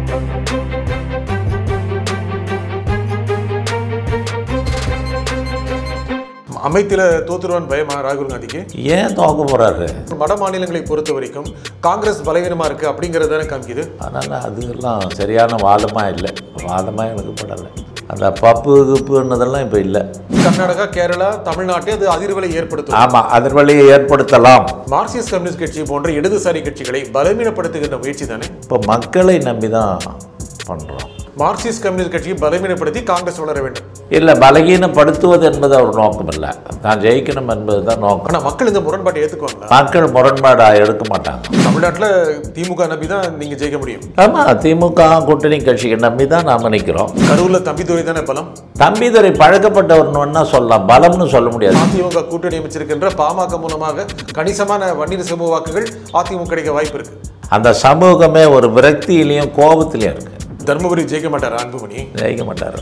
அமைத்தில தோத்துருவான் பயமா ராகுல் காந்திக்கு ஏன் தோக்க போகிறாரு வட மாநிலங்களை பொறுத்த வரைக்கும் காங்கிரஸ் பலவீனமா இருக்கு அப்படிங்கறது தானே காமிக்குது அதனால் அதெல்லாம் சரியான வாதமாக இல்லை வாதமாக எனக்கு படலை அந்த பப்பு கிப்புன்னதெல்லாம் இப்போ இல்லை கர்நாடகா கேரளா தமிழ்நாட்டை அது அதிர்வலை ஏற்படுத்தும் ஆமாம் அதிர்வலியை ஏற்படுத்தலாம் மார்க்சிஸ்ட் கம்யூனிஸ்ட் கட்சி போன்ற இடதுசாரி கட்சிகளை பலவீனப்படுத்துகின்ற முயற்சி தானே இப்போ மக்களை நம்பி தான் பண்ணுறோம் மார்க்சிஸ்ட் கம்யூனிஸ்ட் கட்சியை பலவீனப்படுத்தி காங்கிரஸ் வளர வேண்டும் இல்லை பலகீனப்படுத்துவது என்பது அவர் நோக்கம் இல்லை நான் ஜெயிக்கணும் என்பது தான் நோக்கம் ஆனா மக்கள் இந்த முரண்பாட்டை ஏத்துக்குவாங்களா மக்கள் முரண்பாடா எடுக்க மாட்டாங்க தமிழ்நாட்டுல திமுக நம்பி தான் நீங்க ஜெயிக்க முடியும் ஆமாம் திமுக கூட்டணி கட்சியை நம்பி தான் நாம் நிற்கிறோம் கரூர்ல தம்பிதுரை தானே பலம் தம்பிதுரை பழக்கப்பட்டவர்னு சொல்லலாம் பலம்னு சொல்ல முடியாது அதிமுக கூட்டணி அமைச்சிருக்கின்ற பாமக மூலமாக கணிசமான வன்னியர் சமூக வாக்குகள் அதிமுக கிடைக்க வாய்ப்பு இருக்கு அந்த சமூகமே ஒரு விரக்தியிலையும் கோபத்திலையும் இருக்கு தர்மபுரி ஜெயிக்க மாட்டார் அன்புமணி ஜெயிக்க மாட்டார்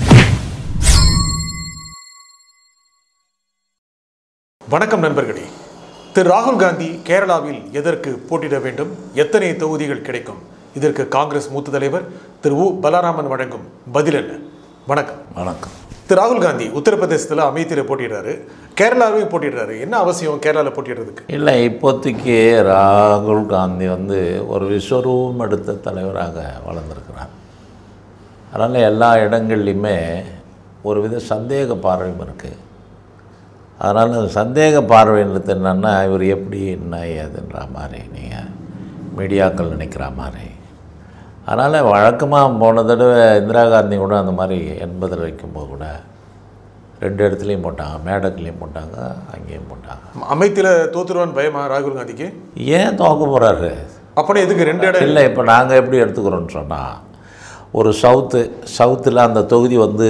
வணக்கம் நண்பர்களே திரு ராகுல் காந்தி கேரளாவில் எதற்கு போட்டியிட வேண்டும் எத்தனை தொகுதிகள் கிடைக்கும் இதற்கு காங்கிரஸ் மூத்த தலைவர் திரு உ பலராமன் வழங்கும் பதில் என்ன வணக்கம் வணக்கம் திரு ராகுல் காந்தி உத்தரப்பிரதேசத்தில் அமேத்தியில் போட்டிடுறாரு கேரளாவையும் போட்டிடுறாரு என்ன அவசியம் கேரளாவில் போட்டிடுறதுக்கு இல்லை இப்போதைக்கு ராகுல் காந்தி வந்து ஒரு விஸ்வரூபம் எடுத்த தலைவராக வளர்ந்துருக்கிறார் அதனால் எல்லா இடங்கள்லையுமே ஒரு வித சந்தேக பார்வையும் இருக்குது அதனால் அந்த சந்தேக பார்வைன்றது என்னென்னா இவர் எப்படி என்ன ஏதுன்ற மாதிரி நீங்கள் மீடியாக்கள் நினைக்கிற மாதிரி அதனால் வழக்கமாக போன தடவை இந்திரா காந்தி கூட அந்த மாதிரி எண்பதில் வைக்கும்போது கூட ரெண்டு இடத்துலையும் போட்டாங்க மேடத்துலேயும் போட்டாங்க அங்கேயும் போட்டாங்க அமேத்தியில் தோத்துருவான் பயமா ராகுல் காந்திக்கு ஏன் தோக்க போகிறாரு அப்படின்னா எதுக்கு ரெண்டு இடம் இல்லை இப்போ நாங்கள் எப்படி எடுத்துக்கிறோன்னு சொன்னால் ஒரு சவுத்து சவுத்தில் அந்த தொகுதி வந்து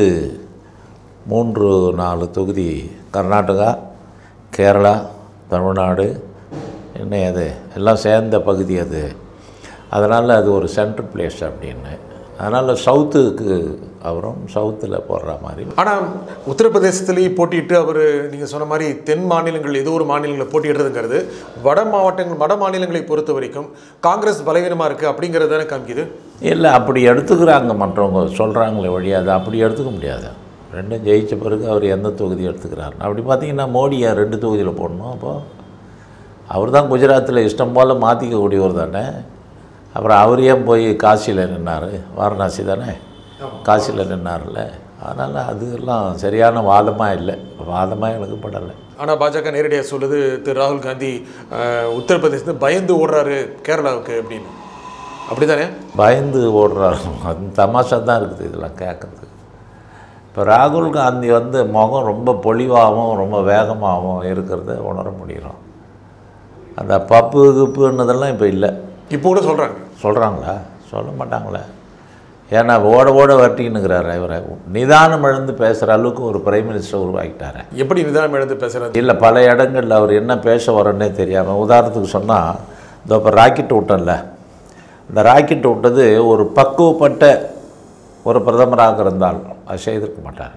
மூன்று நாலு தொகுதி கர்நாடகா கேரளா தமிழ்நாடு என்ன அது எல்லாம் சேர்ந்த பகுதி அது அதனால் அது ஒரு சென்ட்ரல் பிளேஸ் அப்படின்னு அதனால் சவுத்துக்கு அவரும் சவுத்தில் போடுற மாதிரி ஆனால் உத்தரப்பிரதேசத்துலேயும் போட்டியிட்டு அவர் நீங்கள் சொன்ன மாதிரி தென் மாநிலங்கள் ஏதோ ஒரு மாநிலங்களில் போட்டியிடுறதுங்கிறது வட மாவட்டங்கள் வட மாநிலங்களை பொறுத்த வரைக்கும் காங்கிரஸ் பலவீனமாக இருக்குது அப்படிங்கிறது தானே காமிக்குது இல்லை அப்படி எடுத்துக்கிறாங்க மற்றவங்க சொல்கிறாங்களே வழி அதை அப்படி எடுத்துக்க முடியாது ரெண்டும் ஜெயிச்ச பிறகு அவர் எந்த தொகுதி எடுத்துக்கிறார் அப்படி பார்த்தீங்கன்னா மோடியை ரெண்டு தொகுதியில் போடணும் அப்போது அவர் தான் குஜராத்தில் இஷ்டம் போல் மாற்றிக்கக்கூடியவர் தானே அப்புறம் அவர் ஏன் போய் காசியில் நின்னார் வாரணாசி தானே காசியில் நின்னார்ல அதனால் அதெல்லாம் சரியான வாதமாக இல்லை வாதமாக எனக்கு படலை ஆனால் பாஜக நேரடியாக சொல்லுது திரு ராகுல் காந்தி அஹ், உத்தரப்பிரதேசத்து பயந்து ஓடுறாரு கேரளாவுக்கு அப்படின்னு அப்படிதானே பயந்து ஓடுறாரு அது தமாஷா தான் இருக்குது இதெல்லாம் கேட்குறதுக்கு இப்போ ராகுல் காந்தி வந்து முகம் ரொம்ப பொலிவாகவும் ரொம்ப வேகமாகவும் இருக்கிறத உணர முடிகிறோம் அந்த பப்பு கிப்புன்னதெல்லாம் இப்போ இல்லை இப்போ கூட சொல்கிறாங்க சொல்கிறாங்களா சொல்ல மாட்டாங்களே ஏன்னா ஓட ஓட வரட்டின்னுக்கிறாரு இவரை நிதானம் இழந்து பேசுகிற அளவுக்கு ஒரு பிரைம் மினிஸ்டர் உருவாக்கிட்டாரு எப்படி நிதானம் எழுந்து பேசுகிறாரு இல்லை பல இடங்களில் அவர் என்ன பேச வரேன்னே தெரியாமல் உதாரணத்துக்கு சொன்னால் இதோ இப்போ ராக்கெட் விட்டோம்ல இந்த ராக்கெட் விட்டது ஒரு பக்குவப்பட்ட ஒரு பிரதமராக இருந்தால் அது செய்திருக்க மாட்டார்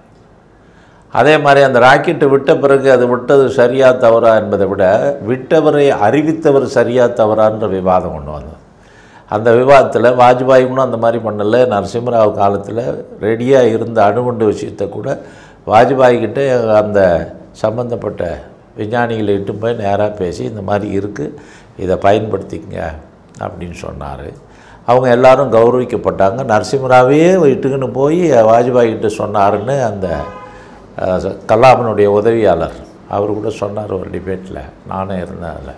அதே மாதிரி அந்த ராக்கெட்டு விட்ட பிறகு அது விட்டது சரியா தவறா என்பதை விட விட்டவரை அறிவித்தவர் சரியா தவறான்ற விவாதம் கொண்டு வந்தது அந்த விவாதத்தில் வாஜ்பாய் கூட அந்த மாதிரி பண்ணல நரசிம்மராவ் காலத்தில் ரெடியாக இருந்த அணுகுண்டு விஷயத்தை கூட வாஜ்பாய் கிட்ட அந்த சம்பந்தப்பட்ட விஞ்ஞானிகளை இட்டு போய் நேராக பேசி இந்த மாதிரி இருக்குது இதை பயன்படுத்திக்கங்க அப்படின்னு சொன்னார் அவங்க எல்லாரும் கௌரவிக்கப்பட்டாங்க நரசிம்மராவே இட்டுக்குன்னு போய் வாஜ்பாய் கிட்ட சொன்னாருன்னு அந்த அஹ், கலாமனுடைய உதவியாளர் அவர் கூட சொன்னார் ஒரு டிபேட்டில் நானே இருந்தேன் அதில்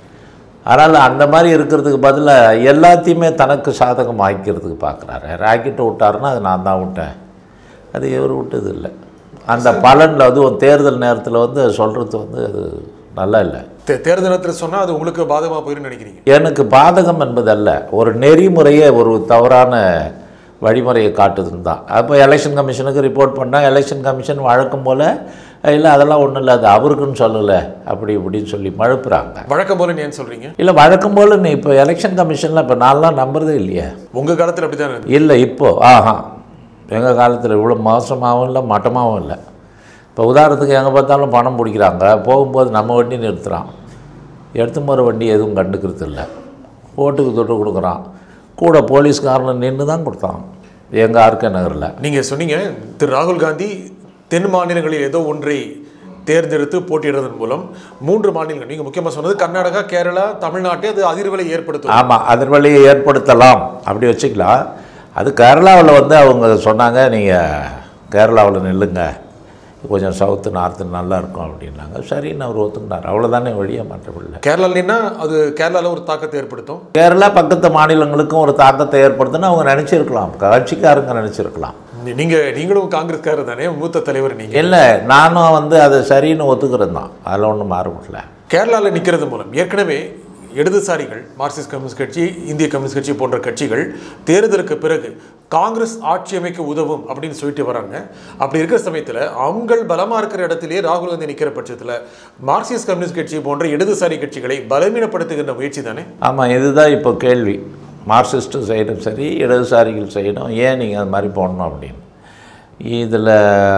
அதனால் அந்த மாதிரி இருக்கிறதுக்கு பதிலாக எல்லாத்தையுமே தனக்கு சாதகம் ஆக்கிக்கிறதுக்கு பார்க்குறாரு ராக்கெட்டை விட்டாருன்னா அது நான் தான் விட்டேன் அது இவர் விட்டது இல்லை அந்த பலனில் அதுவும் தேர்தல் நேரத்தில் வந்து அது சொல்கிறது வந்து அது நல்லா இல்லை தே- தேர்தல் நேரத்தில் சொன்னால் அது உங்களுக்கு பாதகமாக போயிருந்து நினைக்கிறீங்க எனக்கு பாதகம் என்பதல்ல ஒரு நெறிமுறையை ஒரு தவறான வழிமுறையை காட்டுதுன்னு தான் அப்போ எலெக்ஷன் கமிஷனுக்கு ரிப்போர்ட் பண்ணால் எலெக்ஷன் கமிஷன் வழக்கம் போல் இல்லை அதெல்லாம் ஒன்றும் இல்லை அது அவருக்குன்னு சொல்லலை அப்படி இப்படின்னு சொல்லி மழுப்புறாங்க வழக்கம் போல நீ ஏன் சொல்கிறீங்க இல்லை வழக்கம் போல் நீ இப்போ எலெக்ஷன் கமிஷனில் இப்போ நான்லாம் நம்புறதே இல்லையே உங்கள் காலத்தில் அப்படி தானே இல்லை இப்போ ஆஹா எங்கள் காலத்தில் இவ்வளோ மோசமாகவும் இல்லை மட்டமாகவும் இல்லை இப்போ உதாரணத்துக்கு எங்கே பார்த்தாலும் பணம் பிடிக்கிறாங்க போகும்போது நம்ம வண்டி நிறுத்துகிறான் எடுத்து போகிற வண்டி எதுவும் கண்டுக்கிறது இல்லை ஓட்டுக்கு தொட்டு கொடுக்குறான் கூட போலீஸ்காரன் நின்று தான் கொடுத்தான் எங்கள் ஆர்கே நகரில் நீங்க சொன்னீங்க திரு ராகுல் காந்தி தென் மாநிலங்களில் ஏதோ ஒன்றை தேர்ந்தெடுத்து போட்டியிடுறதன் மூலம் மூன்று மாநிலங்கள் நீங்க முக்கியமா சொன்னது கர்நாடகா கேரளா தமிழ்நாட்டை அது அதிர்வலை ஏற்படுத்தும் ஆமாம் அதன் வழியை ஏற்படுத்தலாம் அப்படி வச்சுக்கலாம் அது கேரளாவில் வந்து அவங்க சொன்னாங்க நீங்கள் கேரளாவில் நில்லுங்க கொஞ்சம் சவுத்து நார்த்து நல்லா இருக்கும் அப்படின்னாங்க சரின்னு அவர் ஒத்துக்கினார் அவ்வளோதானே வழியே மாற்றப்படல கேரளாலின்னா அது கேரளால ஒரு தாக்கத்தை ஏற்படுத்தும் கேரளா பக்கத்து மாநிலங்களுக்கும் ஒரு தாக்கத்தை ஏற்படுத்துன்னு அவங்க நினச்சிருக்கலாம் கட்சிக்காரங்க நினச்சிருக்கலாம் நீ- நீங்க நீங்களும் காங்கிரஸ்காரர் தானே மூத்த தலைவர் நீங்க இல்லை நானும் வந்து அதை சரின்னு ஒத்துக்கிறது தான் அதில் ஒன்றும் மாறுபடல கேரளாவில் நிற்கிறது மூலம் ஏற்கனவே இடதுசாரிகள் மார்க்சிஸ்ட் கம்யூனிஸ்ட் கட்சி இந்திய கம்யூனிஸ்ட் கட்சி போன்ற கட்சிகள் தேர்தலுக்கு பிறகு காங்கிரஸ் ஆட்சி அமைக்க உதவும் அப்படின்னு சொல்லிட்டு வராங்க அப்படி இருக்கிற சமயத்தில் அவங்கள் பலமாக இருக்கிற இடத்திலே ராகுல் காந்தி நிற்கிற பட்சத்தில் மார்க்சிஸ்ட் கம்யூனிஸ்ட் கட்சி போன்ற இடதுசாரி கட்சிகளை பலவீனப்படுத்துகின்ற முயற்சி தானே ஆமாம் இதுதான் இப்போ கேள்வி மார்க்சிஸ்ட்டும் செய்யணும் சரி இடதுசாரிகள் செய்யணும் ஏன் நீங்கள் அது மாதிரி போடணும் அப்படின்னு இதில்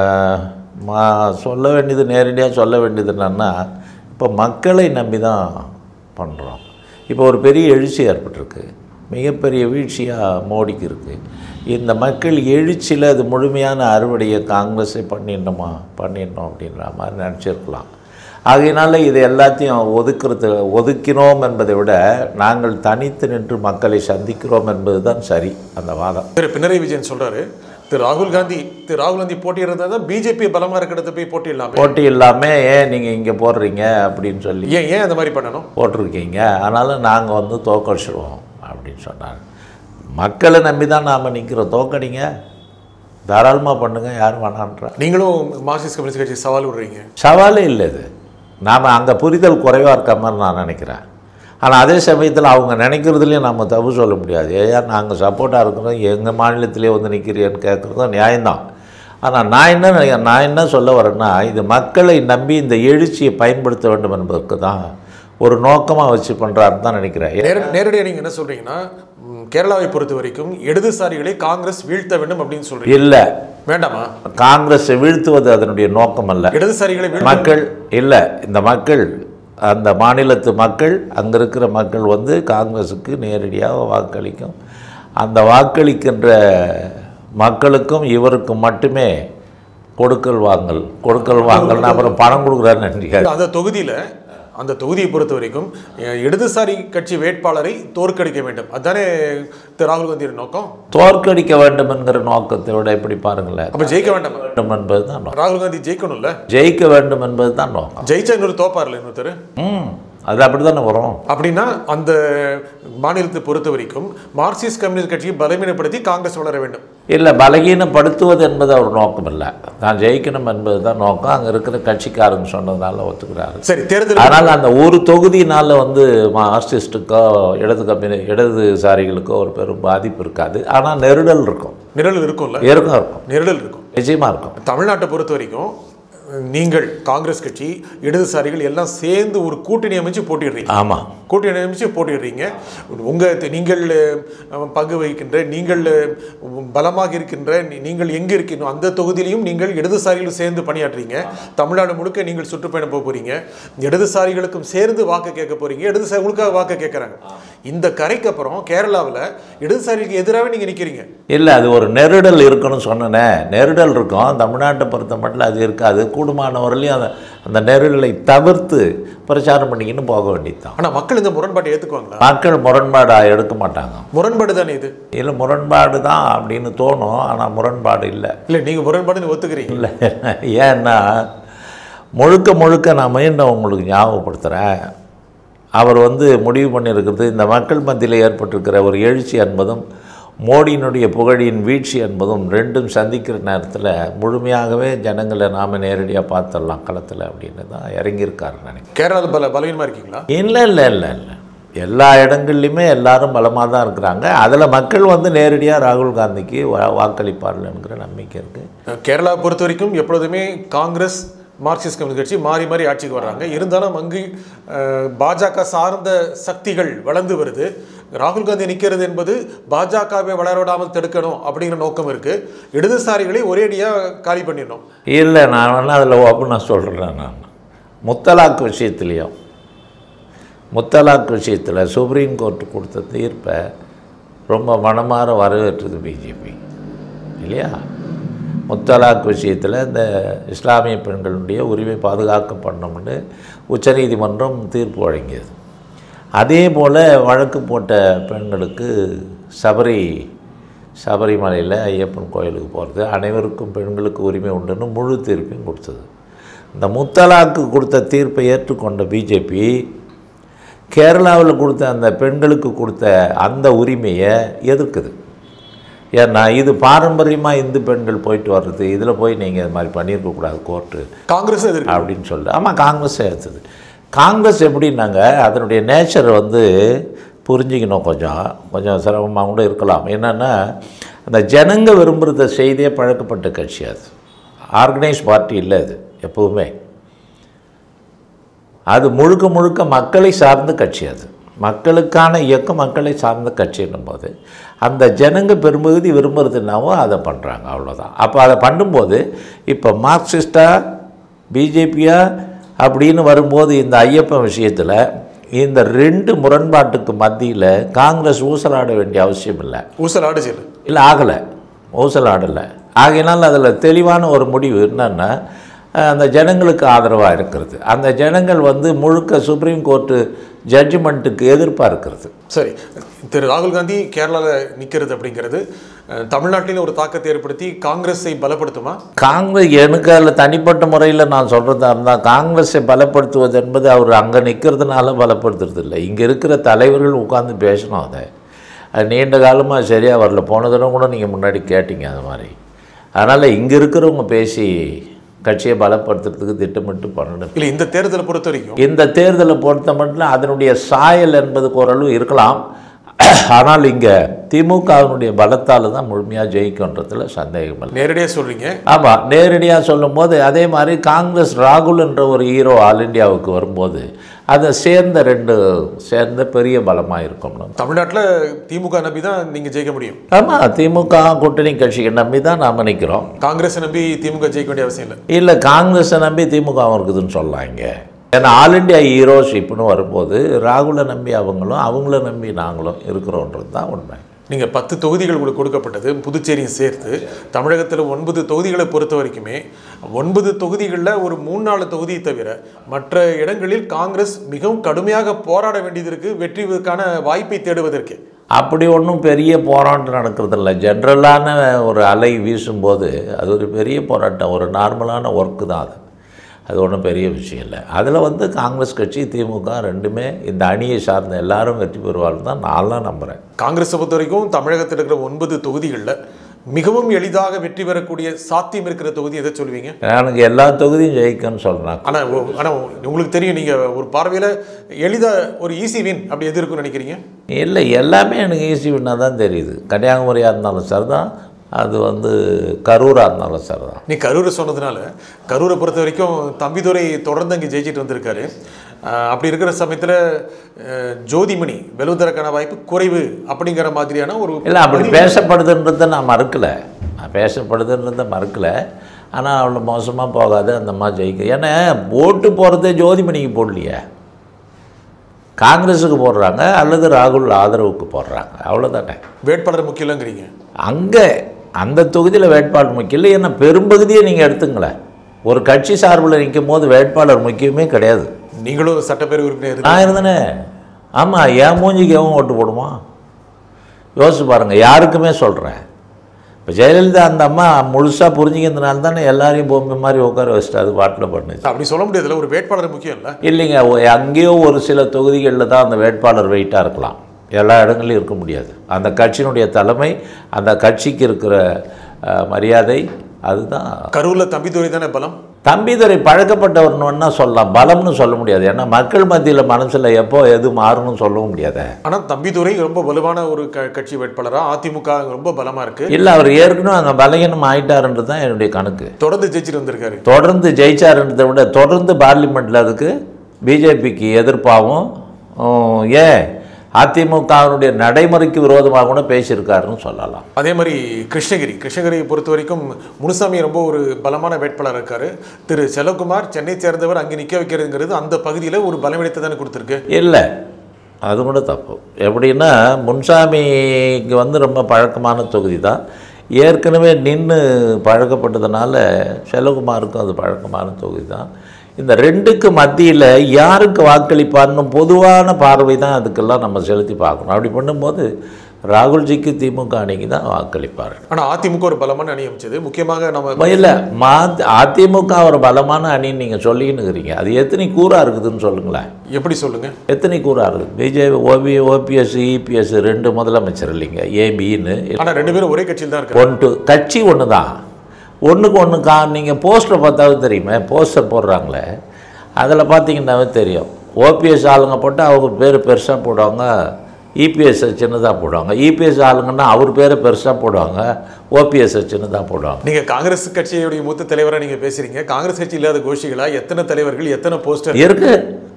மா சொல்ல வேண்டியது நேரடியாக சொல்ல வேண்டியது என்னன்னா இப்போ மக்களை நம்பி தான் பண்ணுறோம் இப்போ ஒரு பெரிய எழுச்சி ஏற்பட்டிருக்கு மிகப்பெரிய வீழ்ச்சியாக மோடிக்கு இருக்குது இந்த மக்கள் எழுச்சியில் அது முழுமையான அறுவடையை காங்கிரஸை பண்ணிடணுமா பண்ணிடணும் அப்படின்ற மாதிரி நினச்சிருக்கலாம் ஆகையினால இது எல்லாத்தையும் ஒதுக்குறது ஒதுக்கினோம் என்பதை விட நாங்கள் தனித்து நின்று மக்களை சந்திக்கிறோம் என்பது தான் சரி அந்த வாதம் திரு பினராயி விஜயன் சொல்றாரு திரு ராகுல் காந்தி திரு ராகுல் காந்தி போட்டியிடுறதா தான் பிஜேபி பலமாக இருக்கிற இடத்துல போய் போட்டியிடலாமே போட்டி இல்லாமல் ஏன் நீங்கள் இங்கே போடுறீங்க அப்படின்னு சொல்லி ஏன் ஏன் அந்த மாதிரி பண்ணணும் போட்டிருக்கீங்க அதனால் நாங்கள் வந்து தோக்கடிச்சிடுவோம் அப்படின்னு சொன்னாங்க மக்களை நம்பி தான் நாம் நிற்கிறோம் தோக்கடிங்க தாராளமாக பண்ணுங்கள் யாரும் வேணான்றா நீங்களும் மார்க்சிஸ்ட் கம்யூனிஸ்ட் கட்சி சவால் விடுறீங்க சவாலே இல்லை இது நாம் அங்கே புரிதல் குறைவாக இருக்க மாதிரி நான் நினைக்கிறேன் ஆனால் அதே சமயத்தில் அவங்க நினைக்கிறதுலையும் நம்ம தப்பு சொல்ல முடியாது ஏன் நாங்கள் சப்போர்ட்டாக இருக்கிறோம் எங்கள் மாநிலத்திலே வந்து நிற்கிறேன்னு கேட்குறதும் நியாயம்தான் ஆனால் நான் என்ன நினை- நான் என்ன சொல்ல வரேன்னா இது மக்களை நம்பி இந்த எழுச்சியை பயன்படுத்த வேண்டும் என்பதற்கு தான் ஒரு நோக்கமாக வச்சு பண்ணுறாருன்னு தான் நினைக்கிறேன் நேர நேரடியாக நீங்கள் என்ன சொல்றீங்கன்னா ம், கேரளாவை பொறுத்த வரைக்கும் இடதுசாரிகளை காங்கிரஸ் வீழ்த்த வேண்டும் அப்படின்னு சொல்றீங்க இல்லை வேண்டாமா காங்கிரஸை வீழ்த்துவது அதனுடைய நோக்கம் அல்ல இடதுசாரிகளை வீழ்த்த மக்கள் இல்லை இந்த மக்கள் அந்த மாநிலத்து மக்கள் அங்கே இருக்கிற மக்கள் வந்து காங்கிரஸுக்கு நேரடியாக வாக்களிக்கும் அந்த வாக்களிக்கின்ற மக்களுக்கும் இவருக்கும் மட்டுமே கொடுக்கல் வாங்கல் கொடுக்கல் வாங்கல்னா அப்புறம் பணம் கொடுக்குறாரு நினைக்காது அந்த தொகுதியில அந்த தொகுதியை பொறுத்த வரைக்கும் அஹ், இடதுசாரி கட்சி வேட்பாளரை தோற்கடிக்க வேண்டும் அதுதானே திரு ராகுல் காந்தியோட நோக்கம் தோற்கடிக்க வேண்டும் என்கிற நோக்கத்தை விட எப்படி பாருங்களேன் அப்ப ஜெயிக்க வேண்டாமா வேண்டும் என்பது தான் நோக்கம் ராகுல் காந்தி ஜெயிக்கணும்ல ஜெயிக்க வேண்டும் என்பது தான் நோக்கம் ஜெயிச்சா இன்னொரு தோப்பார்ல இன்னொருத்தர் ம் அது அப்படி தானே வரும் அப்படின்னா அந்த மாநிலத்தை பொறுத்த வரைக்கும் மார்க்சிஸ்ட் கம்யூனிஸ்ட் கட்சியை பலவீனப்படுத்தி காங்கிரஸ் வளர வேண்டும் இல்லை பலகீனப்படுத்துவது என்பது அவர் நோக்கம் இல்லை நான் ஜெயிக்கணும் என்பது தான் நோக்கம் அங்கே இருக்கிற கட்சிக்காரங்க சொன்னதுனால ஒத்துக்கிறாரு சரி தேர்தல் அதனால் அந்த ஒரு தொகுதியினால் வந்து மார்க்சிஸ்ட்டுக்கோ இடது கம்யூனி இடதுசாரிகளுக்கோ ஒரு பெரும் பாதிப்பு இருக்காது ஆனால் நெருடல் இருக்கும் நிரல் இருக்கும்ல இருக்கும் இருக்கும் நிரல் இருக்கும் நிச்சயமாக இருக்கும் தமிழ்நாட்டை பொறுத்த வரைக்கும் நீங்கள் காங்கிரஸ் கட்சி இடதுசாரிகள் எல்லாம் சேர்ந்து ஒரு கூட்டணி அமைச்சு போட்டிடுறீங்க ஆமாம் கூட்டணி அமைச்சு போட்டிடுறீங்க உங்க நீங்கள் அஹ், பங்கு வகிக்கின்ற நீங்கள் அஹ், பலமாக இருக்கின்ற நீ- நீங்கள் எங்க இருக்கீங்களோ அந்த தொகுதியிலையும் நீங்கள் இடதுசாரிகளும் சேர்ந்து பணியாற்றுறீங்க தமிழ்நாடு முழுக்க நீங்கள் சுற்றுப்பயணம் போக போறீங்க இடதுசாரிகளுக்கும் சேர்ந்து வாக்கு கேட்க போறீங்க இடதுசாரி உங்களுக்காக வாக்கு கேட்கறாங்க இந்த கரைக்கு அப்புறம் கேரளாவில் இடதுசாரிகளுக்கு எதிராகவே நீங்க நிக்கிறீங்க இல்லை அது ஒரு நெருடல் இருக்குன்னு சொன்னனே நெருடல் இருக்கும் தமிழ்நாட்டை பொறுத்த மட்டும் அது இருக்காது கூடுமானவரையிலையும் அந்த அந்த நெருடலை தவிர்த்து பிரச்சாரம் பண்ணிக்கின்னு போக வேண்டியது தான் ஆனா மக்கள் இந்த முரண்பாட்டை ஏத்துக்குவாங்களா மக்கள் முரண்பாடாக எடுக்க மாட்டாங்க முரண்பாடு தானே இது இல்லை முரண்பாடு தான் அப்படின்னு தோணும் ஆனால் முரண்பாடு இல்லை இல்ல நீங்க முரண்பாடுன்னு ஒத்துக்கிறீங்க இல்லை ஏன்னா முழுக்க முழுக்க நான் மீண்டும் உங்களுக்கு ஞாபகப்படுத்துகிறேன் அவர் வந்து முடிவு பண்ணியிருக்கிறது இந்த மக்கள் மத்தியில் ஏற்பட்டிருக்கிற ஒரு எழுச்சி என்பதும் மோடியினுடைய புகழின் வீழ்ச்சி என்பதும் ரெண்டும் சந்திக்கிற நேரத்தில் முழுமையாகவே ஜனங்களை நாம் நேரடியாக பார்த்துடலாம் களத்தில் அப்படின்னு தான் இறங்கியிருக்காரு நினைக்கிறேன் கேரளாவில் பல பலவீனமா இருக்கீங்களா இல்லை இல்லை இல்லை இல்லை எல்லா இடங்கள்லையுமே எல்லாரும் பலமாக தான் இருக்கிறாங்க அதில் மக்கள் வந்து நேரடியாக ராகுல் காந்திக்கு வா- வாக்களிப்பார்கள்ங்கிற நம்பிக்கை இருக்குது கேரளாவை பொறுத்த வரைக்கும் எப்பொழுதுமே காங்கிரஸ் மார்க்சிஸ்ட் கம்யூனிஸ்ட் கட்சி மாறி மாறி ஆட்சிக்கு வர்றாங்க இருந்தாலும் அங்கு அஹ், பாஜக சார்ந்த சக்திகள் வளர்ந்து வருது ராகுல் காந்தி நிற்கிறது என்பது பாஜகவை வளர விடாமல் தடுக்கணும் அப்படிங்கிற நோக்கம் இருக்கு இடதுசாரிகளை ஒரேடியாக காலி பண்ணிடணும் இல்லை நான் வேணா அதில் ஓப்பன் நான் சொல்கிறேன் நான் முத்தலாக் விஷயத்துலேயும் முத்தலாக் விஷயத்தில் சுப்ரீம் கோர்ட் கொடுத்த தீர்ப்பை ரொம்ப மனமாற வரவேற்றது பிஜேபி இல்லையா முத்தலாக் விஷயத்தில் இந்த இஸ்லாமிய பெண்களுடைய உரிமை பாதுகாக்கப்படணும்னு உச்சநீதிமன்றம் தீர்ப்பு வழங்கியது அதே போல் வழக்கு போட்ட பெண்களுக்கு சபரி சபரிமலையில் ஐயப்பன் கோயிலுக்கு போகிறது அனைவருக்கும் பெண்களுக்கு உரிமை உண்டுன்னு முழு தீர்ப்பையும் கொடுத்தது இந்த முத்தலாக்கு கொடுத்த தீர்ப்பை ஏற்றுக்கொண்ட பிஜேபி கேரளாவில் கொடுத்த அந்த பெண்களுக்கு கொடுத்த அந்த உரிமையை எதிர்க்குது ஏன்னா இது பாரம்பரியமாக இந்து பெண்கள் போயிட்டு வர்றது இதில் போய் நீங்கள் இது மாதிரி பண்ணியிருக்கக்கூடாது கோர்ட்டு காங்கிரஸ் எதிர்க்கு அப்படின்னு சொல்லிட்டு ஆமாம் காங்கிரஸ் எடுத்தது காங்கிரஸ் எப்படின்னாங்க அதனுடைய நேச்சர் வந்து புரிஞ்சிக்கணும் கொஞ்சம் கொஞ்சம் சிரமமாக கூட இருக்கலாம் என்னென்னா அந்த ஜனங்க விரும்புகிறத செய்தியே பழக்கப்பட்ட கட்சி அது ஆர்கனைஸ் பார்ட்டி இல்லை அது எப்போவுமே அது முழுக்க முழுக்க மக்களை சார்ந்த கட்சி அது மக்களுக்கான இயக்கம் மக்களை சார்ந்த கட்சின்னும் போது அந்த ஜனங்க பெரும்பகுதி விரும்புறதுனாவோ அதை பண்ணுறாங்க அவ்வளோதான் அப்போ அதை பண்ணும்போது இப்போ மார்க்சிஸ்டா பிஜேபியா அப்படின்னு வரும்போது இந்த ஐயப்பன் விஷயத்தில் இந்த ரெண்டு முரண்பாட்டுக்கு மத்தியில் காங்கிரஸ் ஊசலாட வேண்டிய அவசியம் இல்லை ஊசலாடு செல்லு இல்லை ஆகலை ஊசலாடலை ஆகையினால் அதில் தெளிவான ஒரு முடிவு என்னன்னா அஹ், அந்த ஜனங்களுக்கு ஆதரவாக இருக்கிறது அந்த ஜனங்கள் வந்து முழுக்க சுப்ரீம் கோர்ட்டு ஜட்ஜ்மெண்ட்டுக்கு எதிர்ப்பாக இருக்கிறது சரி திரு ராகுல் காந்தி கேரளாவில் நிற்கிறது அப்படிங்கிறது அஹ், தமிழ்நாட்டில் ஒரு தாக்கத்தை ஏற்படுத்தி காங்கிரஸை பலப்படுத்துமா காங்கிரஸ் எனக்கு அதில் தனிப்பட்ட முறையில் நான் சொல்கிறதா இருந்தால் காங்கிரஸை பலப்படுத்துவது என்பது அவர் அங்கே நிற்கிறதுனால பலப்படுத்துறது இல்லை இங்கே இருக்கிற தலைவர்கள் உட்காந்து பேசணும் அதை அது நீண்ட காலமாக சரியாக வரல போன தடவை கூட நீங்கள் முன்னாடி கேட்டீங்க அது மாதிரி அதனால் இங்கே இருக்கிறவங்க பேசி கட்சியை பலப்படுத்துறதுக்கு திட்டமிட்டு பண்ணணும் இல்லை இந்த தேர்தலை பொறுத்த வரைக்கும் இந்த தேர்தலை பொறுத்த மட்டும் அதனுடைய சாயல் என்பதுக்கு ஓரளவு இருக்கலாம் ஆனால் இங்கே திமுகவினுடைய பலத்தால் தான் முழுமையாக ஜெயிக்கும்ன்றதுல சந்தேகம் இல்லை நேரடியாக சொல்றீங்க ஆமாம் நேரடியாக சொல்லும்போது அதே மாதிரி காங்கிரஸ் ராகுல் என்ற ஒரு ஹீரோ ஆல் இந்தியாவுக்கு வரும்போது அதை சேர்ந்த ரெண்டு சேர்ந்த பெரிய பலமாக இருக்கும்னு தமிழ்நாட்டில் திமுக நம்பி தான் நீங்கள் ஜெயிக்க முடியும் ஆமாம் திமுக கூட்டணி கட்சியை நம்பி தான் நாம் நிற்கிறோம் காங்கிரஸை நம்பி திமுக ஜெயிக்க வேண்டிய அவசியம் இல்லை இல்லை காங்கிரஸை நம்பி திமுகவும் இருக்குதுன்னு சொல்லலாம் இங்கே ஏன்னா ஆல் இண்டியா ஹீரோஷிப்னு வரும்போது ராகுலை நம்பி அவங்களும் அவங்கள நம்பி நாங்களும் இருக்கிறோன்றது தான் உண்மை நீங்கள் பத்து தொகுதிகள் உங்களுக்கு கொடுக்கப்பட்டது புதுச்சேரியும் சேர்த்து தமிழகத்தில் ஒன்பது தொகுதிகளை பொறுத்த வரைக்குமே ஒன்பது தொகுதிகளில் ஒரு மூணு நாலு தொகுதியை தவிர மற்ற இடங்களில் காங்கிரஸ் மிகவும் கடுமையாக போராட வேண்டியது இருக்கு வெற்றிக்கான வாய்ப்பை தேடுவதற்கு அப்படி ஒன்றும் பெரிய போராட்டம் நடக்கிறதில்ல ஜென்ரலான ஒரு அலை வீசும்போது அது ஒரு பெரிய போராட்டம் ஒரு நார்மலான ஒர்க்கு தான் அது அது ஒன்றும் பெரிய விஷயம் இல்லை அதில் வந்து காங்கிரஸ் கட்சி திமுக ரெண்டுமே இந்த அணியை சார்ந்த எல்லாரும் வெற்றி பெறுவார்கள் தான் நான்லாம் நம்புகிறேன் காங்கிரஸை பொறுத்த வரைக்கும் தமிழகத்தில் இருக்கிற ஒன்பது தொகுதிகளில் மிகவும் எளிதாக வெற்றி பெறக்கூடிய சாத்தியம் இருக்கிற தொகுதி எதை சொல்லுவீங்க எனக்கு எல்லா தொகுதியும் ஜெயிக்கும்னு சொல்கிறேன் ஆனால் ஆனால் உங்களுக்கு தெரியும் நீங்கள் ஒரு பார்வையில் எளிதாக ஒரு ஈஸி வின் அப்படி எது இருக்குன்னு நினைக்கிறீங்க இல்லை எல்லாமே எனக்கு ஈஸி வின்னாக தான் தெரியுது கன்னியாகுமரியாக இருந்தாலும் சரி தான் அது வந்து கரூராக இருந்தாலும் சரி தான் நீ கரூரை சொன்னதுனால கரூரை பொறுத்த வரைக்கும் தம்பிதுரை தொடர்ந்து அங்கே ஜெயிச்சிட்டு வந்திருக்காரு ஆஹ் அப்படி இருக்கிற சமயத்தில் ஜோதிமணி வெல்வதற்கான வாய்ப்பு குறைவு அப்படிங்கிற மாதிரியான ஒரு இல்லை அப்படி பேசப்படுதுன்றதை நான் மறுக்கலை நான் பேசப்படுதுன்றதை மறுக்கலை ஆனால் அவ்வளோ மோசமாக போகாது அந்த மாதிரி ஜெயிக்க ஏன்னா ஓட்டு போகிறதே ஜோதிமணிக்கு போடலையே காங்கிரஸுக்கு போடுறாங்க அல்லது ராகுல் ஆதரவுக்கு போடுறாங்க அவ்வளோதானே வேட்பாளர் முக்கியம் இல்லைங்கிறீங்க அங்கே அந்த தொகுதியில் வேட்பாளர் முக்கியம் இல்லை ஏன்னா பெரும்பகுதியை நீங்கள் எடுத்துங்களேன் ஒரு கட்சி சார்பில் நிற்கும் போது வேட்பாளர் முக்கியமே கிடையாது நீங்களும் சட்டப்பேரவை உறுப்பினர் இருக்கு. நான் இருந்தேனே ஆமாம் என் மூஞ்சிக்கு எவன் ஓட்டு போடுவான் யோசிச்சு பாருங்கள் யாருக்குமே சொல்கிறேன் இப்போ ஜெயலலிதா அந்த அம்மா முழுசாக புரிஞ்சுக்கிறதுனால தானே எல்லாரையும் பொம்மை மாதிரி உட்கார வச்சுட்டு அது பாட்டில் பண்ணுச்சு அப்படி சொல்ல முடியாதுல்ல ஒரு வேட்பாளர் முக்கியம் இல்லை இல்லைங்க ஒ- அங்கேயோ ஒரு சில தொகுதிகளில் தான் அந்த வேட்பாளர் வெயிட்டாக இருக்கலாம் எல்லா இடங்களையும் இருக்க முடியாது அந்த கட்சியினுடைய தலைமை அந்த கட்சிக்கு இருக்கிற அஹ், மரியாதை அதுதான் கரூரில் தம்பிதுரை தானே பலம் தம்பிதுரை பழக்கப்பட்டவர்னு சொல்லலாம் பலம்னு சொல்ல முடியாது ஏன்னா மக்கள் மத்தியில் மனசில் எப்போ எது மாறணும்னு சொல்லவும் முடியாதே ஆனால் தம்பிதுரை ரொம்ப வலுவான ஒரு க கட்சி வேட்பாளராக அதிமுக ரொம்ப பலமாக இருக்கு இல்லை அவர் ஏற்கனவே அங்கே பலகீனம் ஆயிட்டாருன்றது தான் என்னுடைய கணக்கு தொடர்ந்து ஜெயிச்சிட்டு வந்திருக்காரு தொடர்ந்து ஜெயிச்சாருன்றதை விட தொடர்ந்து பார்லிமெண்ட்டில் அதுக்கு பிஜேபிக்கு எதிர்ப்பாகவும் உம், ஏன் அதிமுகவினுடைய நடைமுறைக்கு விரோதமாக கூட பேசியிருக்காருன்னு சொல்லலாம் அதே மாதிரி கிருஷ்ணகிரி கிருஷ்ணகிரியை பொறுத்த வரைக்கும் முனுசாமி ரொம்ப ஒரு பலமான வேட்பாளர் இருக்காரு திரு செல்வகுமார் சென்னை சேர்ந்தவர் அங்கே நிற்க வைக்கிறதுங்கிறது அந்த பகுதியில் ஒரு பலவீனத்தை தானே கொடுத்துருக்கு இல்லை அது கூட தப்பு எப்படின்னா முன்சாமிக்கு வந்து ரொம்ப பழக்கமான தொகுதி தான் ஏற்கனவே நின்று பழக்கப்பட்டதுனால செல்வகுமாருக்கும் அது பழக்கமான தொகுதி தான் இந்த ரெண்டுக்கு மத்தியில் யாருக்கு வாக்களிப்பார்னு பொதுவான பார்வை தான் அதுக்கெல்லாம் நம்ம செலுத்தி பார்க்கணும் அப்படி பண்ணும்போது ராகுல்ஜிக்கு திமுக அணிக்கு தான் வாக்களிப்பார் ஆனா அதிமுக ஒரு பலமான அணி அமைச்சது முக்கியமாக நம்ம இல்லை மா அதிமுக ஒரு பலமான அணின்னு நீங்கள் சொல்லிக்கின்னு இருக்கிறீங்க அது எத்தனை கூறாக இருக்குதுன்னு சொல்லுங்களேன் எப்படி சொல்லுங்க எத்தனை கூறாக இருக்குது பிஜேபி ஓபி ஓபிஎஸ் இபிஎஸ் ரெண்டு முதலமைச்சர் இல்லைங்க ஏபின்னு ஆனா ரெண்டு பேரும் ஒரே கட்சியில் தான் இருக்காங்க ஒன்று கட்சி ஒன்று தான் ஒன்றுக்கு ஒன்று கா நீங்கள் போஸ்டரை பார்த்தாவது தெரியுமே போஸ்டர் போடுறாங்களே அதில் பார்த்தீங்கன்னாவே தெரியும் ஓபிஎஸ் ஆளுங்க போட்டு அவங்க பேர் பெருசாக போடுவாங்க இபிஎஸ் சின்னதாக போடுவாங்க இபிஎஸ் ஆளுங்கன்னா அவர் பேரை பெருசாக போடுவாங்க ஓபிஎஸ் சின்னதாக போடுவாங்க நீங்க காங்கிரஸ் கட்சியுடைய மூத்த தலைவரா நீங்க பேசுறீங்க காங்கிரஸ் கட்சி இல்லாத கோஷ்டிகளா எத்தனை தலைவர்கள் எத்தனை போஸ்டர் இருக்கு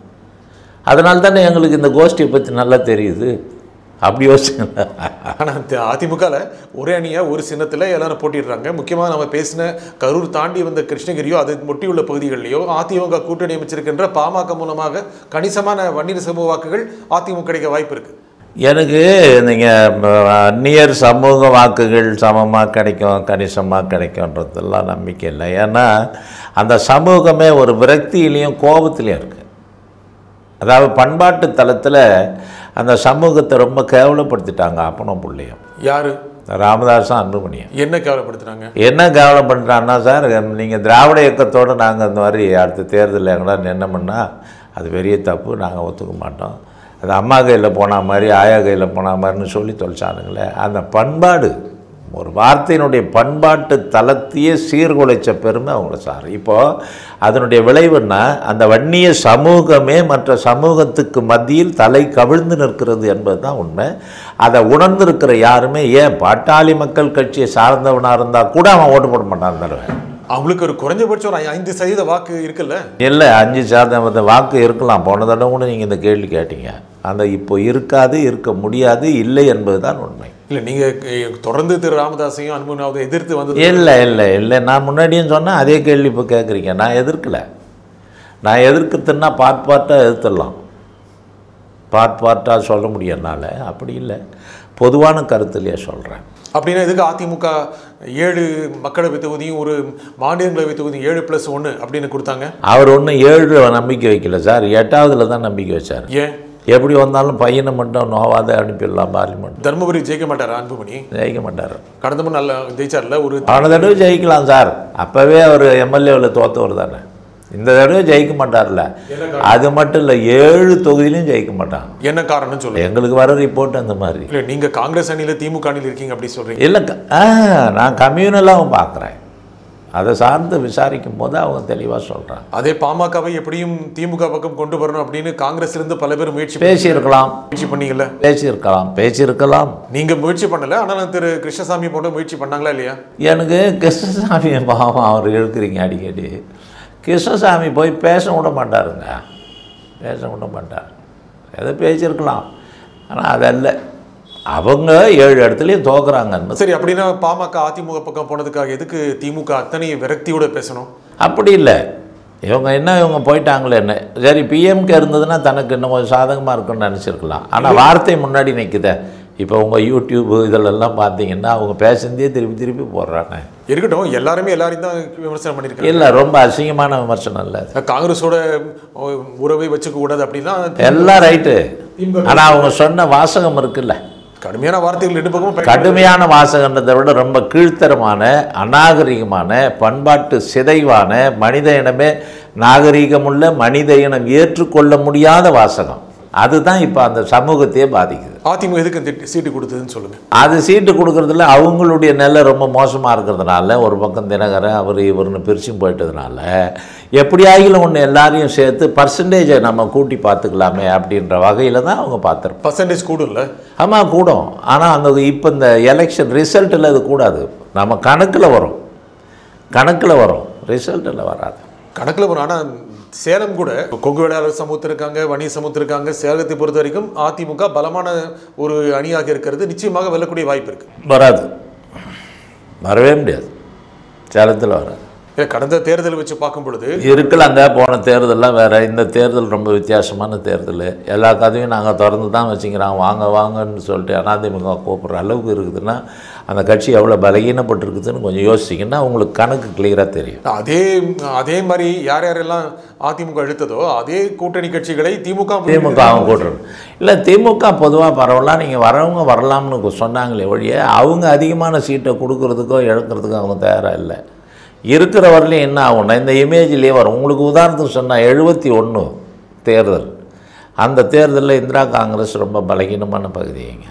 அதனால தானே எங்களுக்கு இந்த கோஷ்டியை பற்றி நல்லா தெரியுது அப்படி யோசிச்சுங்க ஆனா த- அதிமுகல ஒரே அணியா ஒரு சின்னத்துல எல்லாரும் போட்டிடுறாங்க முக்கியமா நம்ம பேசின கரூர் தாண்டி வந்த கிருஷ்ணகிரியோ அதை ஒட்டியுள்ள பகுதிகளிலேயோ அதிமுக கூட்டணி அமைச்சிருக்கின்ற பாமக மூலமாக கணிசமான வன்னியர் சமூக வாக்குகள் அதிமுக கிடைக்க வாய்ப்பு இருக்கு எனக்கு நீங்கள் அந்நியர் சமூக வாக்குகள் சமமாக கிடைக்கும் கணிசமாக கிடைக்கும்ன்றதெல்லாம் நம்பிக்கை இல்லை ஏன்னா அந்த சமூகமே ஒரு விரக்தியிலையும் கோபத்திலையும் இருக்குது அதாவது பண்பாட்டு தளத்தில் அந்த சமூகத்தை ரொம்ப கேவலப்படுத்திட்டாங்க அப்பனும் பிள்ளையும் யாரு ராமதாஸும் அன்புமணியும் என்ன கேவலப்படுத்துறாங்க என்ன கவலை பண்ணுறான்னா சார் நீங்கள் திராவிட இயக்கத்தோடு நாங்கள் இந்த மாதிரி அடுத்த தேர்தலில் எங்கடா நின்னோம்னா அது பெரிய தப்பு நாங்கள் ஒத்துக்க மாட்டோம் அது அம்மா கையில் போன மாதிரி ஆயா கையில் போன மாதிரின்னு சொல்லி தொலைச்சானுங்களே அந்த பண்பாடு ஒரு வார்த்தையினுடைய பண்பாட்டு தளத்தையே சீர்குலைச்ச பெருமை அவங்கள சார் இப்போது அதனுடைய விளைவுன்னா அந்த வன்னிய சமூகமே மற்ற சமூகத்துக்கு மத்தியில் தலை கவிழ்ந்து நிற்கிறது என்பது தான் உண்மை அதை உணர்ந்திருக்கிற யாருமே ஏன் பாட்டாளி மக்கள் கட்சியை சார்ந்தவனாக இருந்தால் கூட அவன் ஓட்டு போட மாட்டான் தடவை அவங்களுக்கு ஒரு குறைஞ்சபட்சம் ஒரு ஐ- ஐந்து சதவீத வாக்கு இருக்குல்ல இல்லை அஞ்சு சார்ந்த வாக்கு இருக்கலாம் போன தடவை கூட நீங்கள் இந்த கேள்வி கேட்டீங்க அந்த இப்போ இருக்காது இருக்க முடியாது இல்லை என்பது தான் உண்மை இல்ல நீங்க அஹ், தொடர்ந்து திரு ராமதாஸையும் அன்புனாவது எதிர்த்து வந்தது இல்லை இல்லை இல்லை நான் முன்னாடியும் சொன்னேன் அதே கேள்வி இப்போ கேட்குறீங்க நான் எதிர்க்கல நான் எதிர்க்கிறதுன்னா பார்ட் பார்ட்டாக எதிர்த்துடலாம் பார்ட் பார்ட்டாக சொல்ல முடியும் என்னால் அப்படி இல்லை பொதுவான கருத்துலேயே சொல்கிறேன் அப்படின்னா எதுக்கு அதிமுக ஏழு மக்களவை தொகுதியும் ஒரு மாநிலங்களவை தொகுதியும் ஏழு பிளஸ் ஒன்று அப்படின்னு கொடுத்தாங்க அவர் ஒன்றும் ஏழு நம்பிக்கை வைக்கல சார் எட்டாவதுல தான் நம்பிக்கை வச்சார் ஏன் எப்படி வந்தாலும் பையனை மட்டும் நோவாத அனுப்பிடலாம் பார்லிமெண்ட் தர்மபுரி ஜெயிக்க மாட்டாரா அன்புமணி ஜெயிக்க மாட்டார் கடந்த முறை நல்லா ஜெயிச்சார்ல ஒரு போன தடவை ஜெயிக்கலாம் சார் அப்போவே அவர் எம்எல்ஏவில் தோத்தவர் தானே இந்த தடவை ஜெயிக்க மாட்டார்ல அது மட்டும் இல்லை ஏழு தொகுதியிலையும் ஜெயிக்க மாட்டான் என்ன காரணம்னு சொல்லுங்க எங்களுக்கு வர ரிப்போர்ட் அந்த மாதிரி இல்ல நீங்க காங்கிரஸ் அணியில திமுக அணியில் இருக்கீங்க அப்படி சொல்றீங்க இல்லை க- ஆ நான் கம்யூனலாகவும் பார்க்குறேன் அதை சார்ந்து விசாரிக்கும் போது அவங்க தெளிவாக சொல்கிறாங்க அதே பாமகவை எப்படியும் திமுக பக்கம் கொண்டு வரணும் அப்படின்னு காங்கிரஸ்ல இருந்து பல பேர் முயற்சி பண்ணி- பேசியிருக்கலாம் முயற்சி பண்ணீங்கல்ல பேசியிருக்கலாம் பேசியிருக்கலாம் நீங்க முயற்சி பண்ணல ஆனா திரு கிருஷ்ணசாமி போன்ற முயற்சி பண்ணாங்களா இல்லையா எனக்கு கிருஷ்ணசாமி பாவம் அவர் இழுக்கிறீங்க அடிக்கடி கிருஷ்ணசாமி போய் பேச விட மாட்டாருங்க பேச விட மாட்டார் எதை பேசியிருக்கலாம் ஆனால் அதல்ல அவங்க ஏழு இடத்துலையும் தோக்குறாங்கன்னு சரி அப்படின்னா பாமக அதிமுக பக்கம் போனதுக்காக எதுக்கு திமுக அத்தனை விரக்தியோட பேசணும் அப்படி இல்லை இவங்க என்ன இவங்க போயிட்டாங்களே என்ன சரி பிஎம்கே இருந்ததுன்னா தனக்கு இன்னும் கொஞ்சம் சாதகமாக இருக்கும்னு நினச்சிருக்கலாம் ஆனால் வார்த்தை முன்னாடி நிற்குதே இப்போ உங்கள் யூடியூப் இதிலெல்லாம் பார்த்தீங்கன்னா அவங்க பேசுனதே திருப்பி திருப்பி போடுறாங்க இருக்கட்டும் எல்லாருமே எல்லாரையும் தான் விமர்சனம் பண்ணியிருக்காங்க இல்லை ரொம்ப அசிங்கமான விமர்சனம் இல்லை காங்கிரஸோட அஹ், உறவை வச்சுக்க கூடாது அப்படின்னா எல்லாம் ரைட்டு ஆனால் அவங்க சொன்ன வாசகம் இருக்குல்ல கடுமையான வார்த்தைகள் ரெண்டு பக்கமும் பயன்படுது. கடுமையான வாசகன்றதை விட ரொம்ப கீழ்த்தரமான அநாகரிகமான பண்பாட்டு சிதைவான மனித இனமே நாகரிகமுள்ள மனித இனம் ஏற்றுக்கொள்ள முடியாத வாசகம் அதுதான் இப்போ அந்த சமூகத்தையே பாதிக்குது அதிமுக எதுக்கு இந்த சீட்டு கொடுத்ததுன்னு சொல்லுங்க அது சீட்டு கொடுக்கறதுல அவங்களுடைய நிலை ரொம்ப மோசமாக இருக்கிறதுனால ஒரு பக்கம் தினகரன் அவர் இவர்னு பிரிச்சும் போயிட்டதுனால எப்படியாகிலும் ஒன்று எல்லாரையும் சேர்த்து பர்சன்டேஜை நம்ம கூட்டி பார்த்துக்கலாமே அப்படின்ற வகையில் தான் அவங்க பார்த்துருப்பாங்க பர்சன்டேஜ் கூடும்ல ஆமாம் கூடும் ஆனால் அந்த இப்போ இந்த எலெக்ஷன் ரிசல்ட்டில் அது கூடாது நம்ம கணக்கில் வரும் கணக்கில் வரும் ரிசல்ட்டில் வராது கணக்குல வரும் ஆனா சேலம் கூட கொங்கு வேளாளர் சமூகத்தில் இருக்காங்க வணிக சமூகத்தில் இருக்காங்க சேலத்தை பொறுத்த வரைக்கும் அதிமுக பலமான ஒரு அணியாக இருக்கிறது நிச்சயமாக வெல்லக்கூடிய வாய்ப்பு இருக்கு வராது வரவே முடியாது சேலத்தில் வராது இல்ல, கடந்த தேர்தல் வச்சு பார்க்கும் பொழுது இருக்கலாங்க போன தேர்தல்லாம் வேறு இந்த தேர்தல் ரொம்ப வித்தியாசமான தேர்தல் எல்லா கதையும் நாங்கள் திறந்து தான் வச்சுக்கிறோம் வாங்க வாங்கன்னு சொல்லிட்டு அதிமுக கூப்பிட்ற அளவுக்கு இருக்குதுன்னா அந்த கட்சி எவ்வளோ பலகீனப்பட்டிருக்குதுன்னு கொஞ்சம் யோசிச்சிங்கன்னா உங்களுக்கு கணக்கு கிளியராக தெரியும் அதே அதே மாதிரி யார் யாரெல்லாம் அதிமுக இழுத்ததோ அதே கூட்டணி கட்சிகளை திமுக திமுக அவங்க கூட்டுறது இல்லை திமுக பொதுவாக பரவலாம் நீங்கள் வரவங்க வரலாம்னு சொன்னாங்களே ஒழிய அவங்க அதிகமான சீட்டை கொடுக்கறதுக்கோ இழக்கிறதுக்கோ அவங்க தயாராக இல்லை இருக்கிற வரலையும் என்ன ஆகும்னா இந்த இமேஜ்லேயே வரும் உங்களுக்கு உதாரணத்துக்கு சொன்னால் எழுபத்தி ஒன்று தேர்தல் அந்த தேர்தலில் இந்திரா காங்கிரஸ் ரொம்ப பலகீனமான பகுதிங்க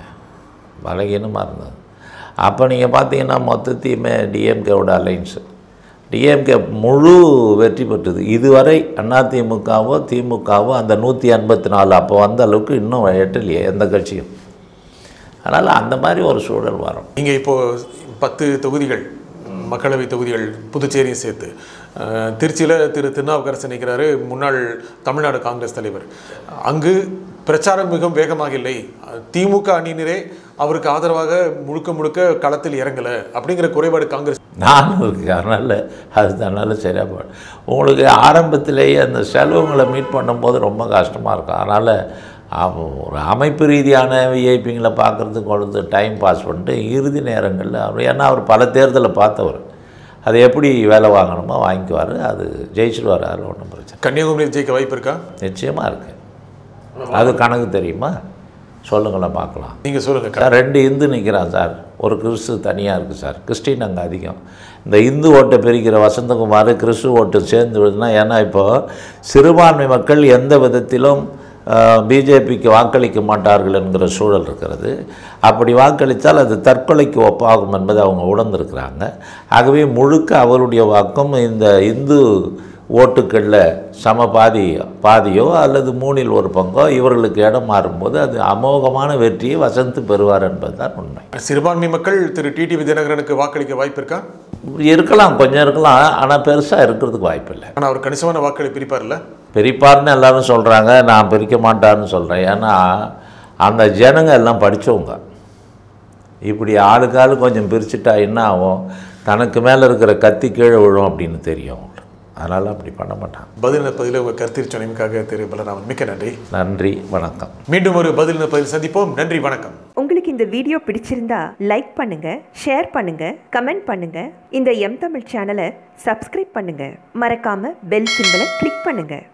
பலகீனமாக இருந்தது அப்போ நீங்கள் பார்த்தீங்கன்னா மொத்தத்தையுமே டிஎம்கேவோட அலைன்ஸு டிஎம்கே முழு வெற்றி பெற்றது இதுவரை அதிமுகவோ திமுகவோ அந்த நூற்றி எண்பத்தி நாலு அப்போ வந்த அளவுக்கு இன்னும் எட்டலையே எந்த கட்சியும் அதனால் அந்த மாதிரி ஒரு சூழல் வரும் நீங்க இப்போ பத்து தொகுதிகள் மக்களவை தொகுதிகள் புதுச்சேரியும் சேர்த்து அஹ், திருச்சியில திரு திருநாவுக்கரசு நிற்கிறாரு முன்னாள் தமிழ்நாடு காங்கிரஸ் தலைவர் அங்கு பிரச்சாரம் மிகவும் வேகமாக இல்லை திமுக அணியினரே அவருக்கு ஆதரவாக முழுக்க முழுக்க களத்தில் இறங்கல அப்படிங்கிற குறைபாடு காங்கிரஸ் நானும் இருக்கு அதனால் அது அதனால் சரியாக போயிடும் உங்களுக்கு ஆரம்பத்திலேயே அந்த செலவுங்களை மீட் பண்ணும்போது ரொம்ப கஷ்டமாக இருக்கும் அதனால் அவ- ஒரு அமைப்பு ரீதியான விஐபிங்களை பார்க்குறதுக்கு கொண்டு டைம் பாஸ் பண்ணிட்டு இறுதி நேரங்களில் அவர் ஏன்னா அவர் பல தேர்தலை பார்த்தவர் அது எப்படி வேலை வாங்கணுமோ வாங்கிக்குவார் அது ஜெயிச்சிடுவார் அதில் ஒன்றும் பிரச்சனை கன்னியாகுமரியில் ஜெயிக்க வாய்ப்பு இருக்கா நிச்சயமாக இருக்குது அது கணக்கு தெரியுமா சொல்லுங்களேன் பார்க்கலாம் நீங்க சொல்லுங்க சார் ரெண்டு இந்து நிற்கிறான் சார் ஒரு கிறிஸ்து தனியாக இருக்குது சார் கிறிஸ்டின் அங்கே அதிகம் இந்த இந்து ஓட்டை பிரிக்கிற வசந்தகுமார் கிறிஸ்து ஓட்டு சேர்ந்து விடுதுன்னா ஏன்னா இப்போது சிறுபான்மை மக்கள் எந்த விதத்திலும் பிஜேபிக்கு வாக்களிக்க மாட்டார்கள் என்கிற சூழல் இருக்கிறது அப்படி வாக்களித்தால் அது தற்கொலைக்கு ஒப்பாகும் என்பதை அவங்க உணர்ந்திருக்கிறாங்க ஆகவே முழுக்க அவருடைய வாக்கும் இந்த இந்து ஓட்டுக்களில் சம பாதி பாதியோ அல்லது மூணில் ஒரு பங்கோ இவர்களுக்கு இடம் மாறும்போது அது அமோகமான வெற்றியை வசந்த் பெறுவார் என்பதுதான் உண்மை சிறுபான்மை மக்கள் திரு டிடிவி தினகரனுக்கு வாக்களிக்க வாய்ப்பு இருக்கா இருக்கலாம் கொஞ்சம் இருக்கலாம் ஆனால் பெருசாக இருக்கிறதுக்கு வாய்ப்பில்லை ஆனா அவர் கணிசமான வாக்களை பிரிப்பார்ல பிரிப்பார்னு எல்லாரும் சொல்கிறாங்க நான் பிரிக்க மாட்டான்னு சொல்கிறேன் ஏன்னா அந்த ஜனங்க எல்லாம் படித்தவங்க இப்படி ஆளுக்கு ஆளு கொஞ்சம் பிரிச்சுட்டா என்ன ஆகும் தனக்கு மேலே இருக்கிற கத்தி கீழே விழும் அப்படின்னு தெரியும் அவங்களுக்கு அதனால் அப்படி பண்ண மாட்டாங்க பதில் பதில உங்க கருத்திற்கு சொன்னமைக்காக திரு பலராமன் மிக்க நன்றி நன்றி வணக்கம் மீண்டும் ஒரு பதில் பதில் சந்திப்போம் நன்றி வணக்கம் உங்களுக்கு இந்த வீடியோ பிடிச்சிருந்தா லைக் பண்ணுங்க ஷேர் பண்ணுங்க கமெண்ட் பண்ணுங்க இந்த எம் தமிழ் சேனலை சப்ஸ்கிரைப் பண்ணுங்க மறக்காம பெல் சிம்பலை கிளிக் பண்ணுங்க